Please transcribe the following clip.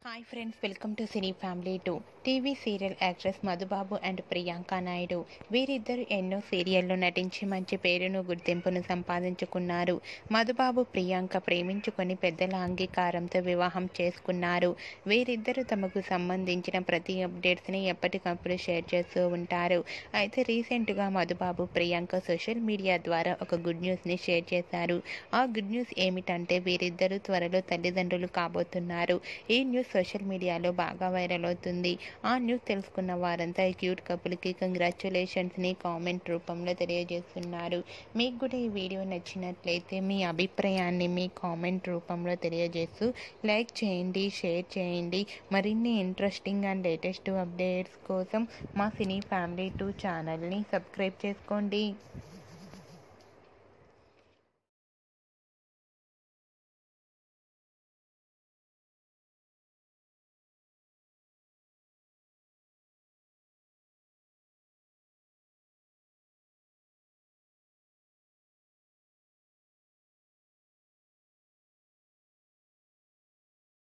hi friends welcome to Cine Family two TV serial actress Madhubabu and Priyanka Naidu వీరిద్దరు ఎన్నో సీరియల్లో నటించి మంచి పేరును గుర్తింపును సంపాదించుకున్నారు మధుబాబు ప్రియాంక ప్రేమించుకొని పెద్దల అంగీకారంతో వివాహం చేసుకున్నారు వీరిద్దరూ తమకు సంబంధించిన ప్రతి అప్డేట్స్ని ఎప్పటికప్పుడు షేర్ చేస్తూ ఉంటారు అయితే రీసెంట్గా మధుబాబు ప్రియాంక సోషల్ మీడియా ద్వారా ఒక గుడ్ న్యూస్ని షేర్ చేశారు ఆ గుడ్ న్యూస్ ఏమిటంటే వీరిద్దరూ త్వరలో తల్లిదండ్రులు కాబోతున్నారు ఈ న్యూస్ సోషల్ మీడియాలో బాగా వైరల్ అవుతుంది ఆ న్యూస్ తెలుసుకున్న వారంతా ఈ క్యూట్ కపుల్కి కంగ్రాచులేషన్స్ని కామెంట్ రూపంలో తెలియజేస్తున్నారు మీకు కూడా ఈ వీడియో నచ్చినట్లయితే మీ అభిప్రాయాన్ని మీ కామెంట్ రూపంలో తెలియజేస్తూ లైక్ చేయండి షేర్ చేయండి మరిన్ని ఇంట్రెస్టింగ్ అండ్ లేటెస్ట్ అప్డేట్స్ కోసం మా సినీ ఫ్యామిలీ టూ ఛానల్ని సబ్స్క్రైబ్ చేసుకోండి